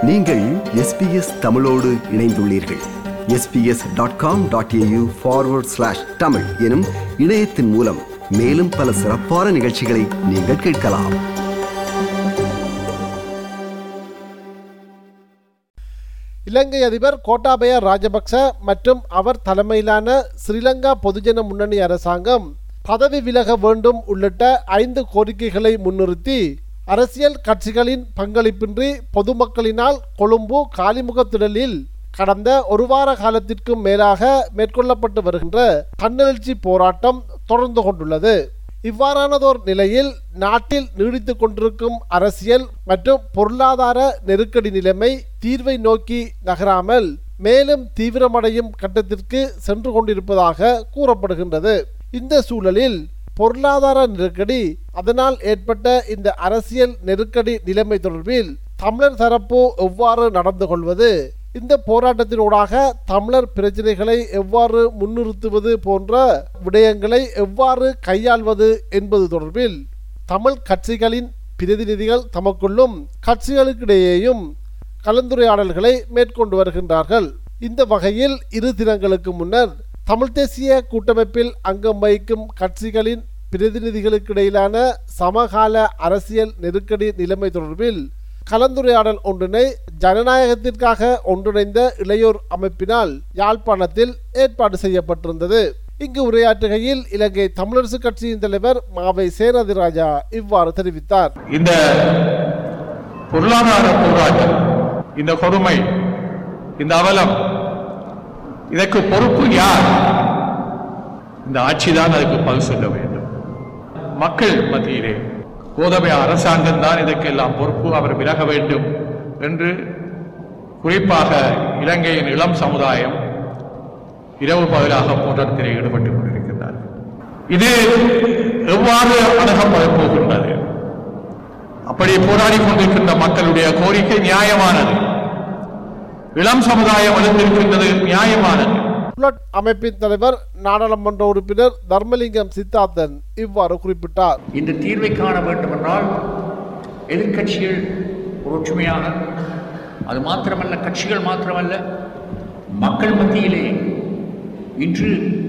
நீங்கள் எஸ்பிஎஸ் தமிழோடு இணைந்துள்ளீர்கள் SBS dot com dot AU forward slash Tamil எனும் இணையத்தின் மூலம் மேலும் பல சிறப்பான நிகழ்ச்சிகளை நீங்கள் கேட்கலாம் இலங்கை அதிபர் கோட்டாபய ராஜபக்ச மற்றும் அவர் தலைமையிலான ஸ்ரீலங்கா பொதுஜன முன்னணி அரசாங்கம் பதவி விலக வேண்டும் உள்ளிட்ட ஐந்து கோரிக்கைகளை முன்னிறுத்தி அரசியல் கட்சிகளின் பங்களிப்பின்றி பொதுமக்களினால் கொழும்பு காலிமுகத்திடலில் கடந்த ஒரு வார காலத்திற்கும் மேலாக மேற்கொள்ளப்பட்டு வருகின்ற தன்னெழுச்சி போராட்டம் தொடர்ந்து கொண்டுள்ளது இவ்வாறானதோர் நிலையில் நாட்டில் நீடித்துக் கொண்டிருக்கும் அரசியல் மற்றும் பொருளாதார நெருக்கடி நிலைமை தீர்வை நோக்கி நகராமல் மேலும் தீவிரமடையும் கட்டத்திற்கு சென்று கொண்டிருப்பதாக கூறப்படுகின்றது இந்த சூழலில் பொருளாதார நெருக்கடி அதனால் ஏற்பட்ட இந்த அரசியல் நெருக்கடி நிலைமை தொடர்பில் தமிழர் தரப்பு எவ்வாறு நடந்து கொள்வது இந்த போராட்டத்தினூடாக தமிழர் பிரச்சனைகளை எவ்வாறு முன்னிறுத்துவது போன்ற விடயங்களை எவ்வாறு கையாள்வது என்பது தொடர்பில் தமிழ் கட்சிகளின் பிரதிநிதிகள் தமக்குள்ளும் கட்சிகளுக்கிடையேயும் கலந்துரையாடல்களை மேற்கொண்டு வருகின்றார்கள் இந்த வகையில் இரு தினங்களுக்கு முன்னர் தமிழ் தேசிய கூட்டமைப்பில் அங்கம் வகிக்கும் கட்சிகளின் பிரதிநிதிகளுக்கிடையிலான சமகால அரசியல் நெருக்கடி நிலைமை தொடர்பில் கலந்துரையாடல் ஒன்றினை ஜனநாயகத்திற்காக ஒன்றிணைந்த இளையோர் அமைப்பினால் யாழ்ப்பாணத்தில் ஏற்பாடு செய்யப்பட்டிருந்தது இங்கு உரையாற்றுகையில் இலங்கை தமிழரசு கட்சியின் தலைவர் மாவை சேனதிராஜா இவ்வாறு தெரிவித்தார் இந்த பொருளாதார போராட்டம் இந்த கொடுமை இந்த அவலம் இதற்கு பொறுப்பு யார் இந்த ஆட்சிதான் அதுக்கு பதில் சொல்ல வேண்டும் மக்கள் மத்தியிலே கோதமை அரசாங்கம் தான் இதற்கெல்லாம் பொறுப்பு அவர் விலக வேண்டும் என்று குறிப்பாக இலங்கையின் இளம் சமுதாயம் இரவு பகலாக போராட்டத்தில் ஈடுபட்டுக் கொண்டிருக்கின்றார் இது எவ்வாறு அணுகப்படப் போகின்றது அப்படி போராடி கொண்டிருக்கின்ற மக்களுடைய கோரிக்கை நியாயமானது இளம் சமுதாயம் எழுந்திருக்கின்றது நியாயமானது புலட் அமைப்பின் தலைவர் நாடாளுமன்ற உறுப்பினர் தர்மலிங்கம் சித்தார்த்தன் இவ்வாறு குறிப்பிட்டார் இந்த தீர்வை காண வேண்டுமென்றால் எதிர்க்கட்சிகள் ஒரு ஒற்றுமையாக அது மாத்திரமல்ல கட்சிகள் மாத்திரமல்ல மக்கள் மத்தியிலே இன்று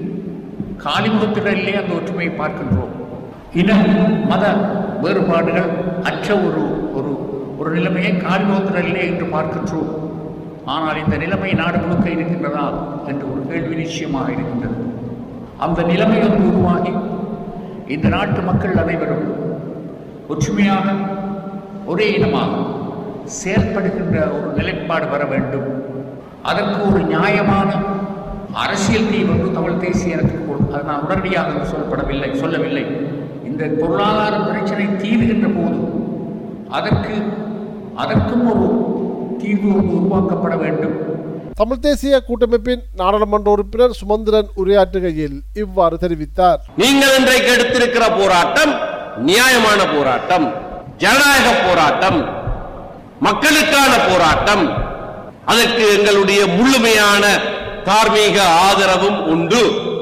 காலிமுகத்திலே அந்த ஒற்றுமையை பார்க்கின்றோம் இன மத வேறுபாடுகள் அற்ற ஒரு ஒரு ஒரு நிலைமையை காலிமுகத்திலே இன்று பார்க்கின்றோம் ஆனால் இந்த நிலைமை நாடு முழுக்க இருக்கின்றதா என்று ஒரு கேள்வி நிச்சயமாக இருக்கின்றது அந்த நிலைமை வந்து உருவாகி இந்த நாட்டு மக்கள் அனைவரும் ஒற்றுமையாக ஒரே இனமாக செயல்படுகின்ற ஒரு நிலைப்பாடு வர வேண்டும் அதற்கு ஒரு நியாயமான அரசியல் தீர்வு என்று தமிழ் தேசிய இனத்துக்கு கொடு- அது நான் உடனடியாக என்று சொல்லப்படவில்லை சொல்லவில்லை இந்த பொருளாதார பிரச்சனை தீர்கின்ற போது அதற்கு அதற்கும் ஒரு தீர்வு ஒன்று உருவாக்கப்பட வேண்டும் தமிழ் தேசிய கூட்டமைப்பின் நாடாளுமன்ற உறுப்பினர் சுமந்திரன் உரையாற்றுகையில் இவ்வாறு தெரிவித்தார் நீங்கள் இன்றைக்கு எடுத்திருக்கிற போராட்டம் நியாயமான போராட்டம் ஜனநாயக போராட்டம் மக்களுக்கான போராட்டம் அதற்கு எங்களுடைய முழுமையான தார்மீக ஆதரவும் உண்டு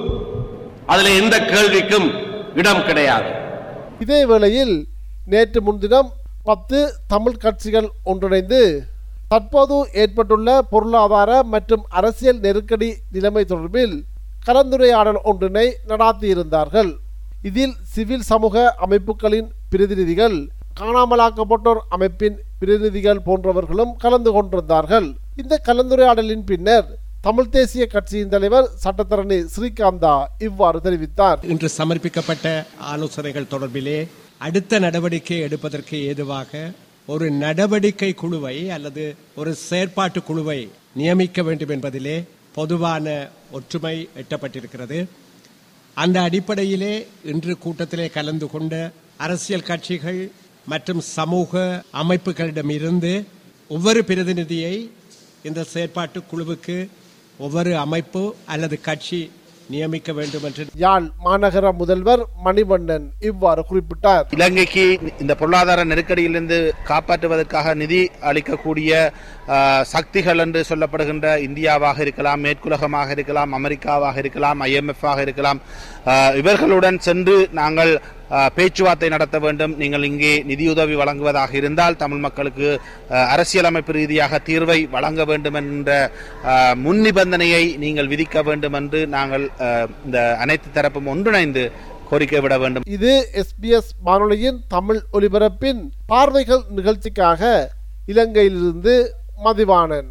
அதுல எந்த கேள்விக்கும் இடம் கிடையாது இதே வேளையில் நேற்று முன்தினம் பத்து தமிழ் கட்சிகள் ஒன்றிணைந்து தற்போது ஏற்பட்டுள்ள பொருளாதார மற்றும் அரசியல் நெருக்கடி நிலைமை தொடர்பில் கலந்துரையாடல் ஒன்றினை நடாத்தியிருந்தார்கள் இதில் சிவில் சமூக அமைப்புகளின் பிரதிநிதிகள் காணாமலாக்கப்பட்டோர் அமைப்பின் பிரதிநிதிகள் போன்றவர்களும் கலந்து கொண்டிருந்தார்கள் இந்த கலந்துரையாடலின் பின்னர் தமிழ் தேசிய கட்சியின் தலைவர் சட்டத்தரணி ஸ்ரீகாந்தா இவ்வாறு தெரிவித்தார் இன்று சமர்ப்பிக்கப்பட்ட ஆலோசனைகள் தொடர்பிலே அடுத்த நடவடிக்கை எடுப்பதற்கு ஏதுவாக ஒரு நடவடிக்கை குழுவை அல்லது ஒரு செயற்பாட்டு குழுவை நியமிக்க வேண்டும் என்பதிலே பொதுவான ஒற்றுமை எட்டப்பட்டிருக்கிறது அந்த அடிப்படையிலே இன்று கூட்டத்திலே கலந்து கொண்ட அரசியல் கட்சிகள் மற்றும் சமூக அமைப்புகளிடமிருந்து ஒவ்வொரு பிரதிநிதியை இந்த செயற்பாட்டு குழுவுக்கு ஒவ்வொரு அமைப்பு அல்லது கட்சி நியமிக்க வேண்டும் என்று யாழ் மாநகர முதல்வர் மணிவண்ணன் இவ்வாறு குறிப்பிட்டார் இலங்கைக்கு இந்த பொருளாதார நெருக்கடியிலிருந்து காப்பாற்றுவதற்காக நிதி அளிக்கக்கூடிய ஆஹ், சக்திகள் என்று சொல்லப்படுகின்ற இந்தியாவாக இருக்கலாம் மேற்குலகமாக இருக்கலாம் அமெரிக்காவாக இருக்கலாம் IMF ஆக இருக்கலாம் ஆஹ், இவர்களுடன் சென்று நாங்கள் அஹ், பேச்சுவார்த்தை நடத்த வேண்டும் நீங்கள் இங்கே நிதியுதவி வழங்குவதாக இருந்தால் தமிழ் மக்களுக்கு அஹ், அரசியலமைப்பு ரீதியாக தீர்வை வழங்க வேண்டும் என்ற அஹ், முன் நிபந்தனையை நீங்கள் விதிக்க வேண்டும் என்று நாங்கள் அஹ், இந்த அனைத்து தரப்பும் ஒன்றிணைந்து கோரிக்கை விட வேண்டும் இது எஸ்பிஎஸ் வானொலியின் தமிழ் ஒலிபரப்பின் பார்வைகள் நிகழ்ச்சிக்காக இலங்கையிலிருந்து மதிவாணன்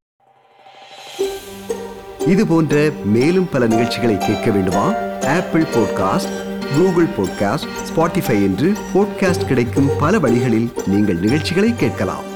இது போன்ற மேலும் பல நிகழ்ச்சிகளை கேட்க வேண்டுமா Apple podcast Google podcast Spotify என்று பாட்காஸ்ட் கிடைக்கும் பல வழிகளில் நீங்கள் நிகழ்ச்சிகளை கேட்கலாம்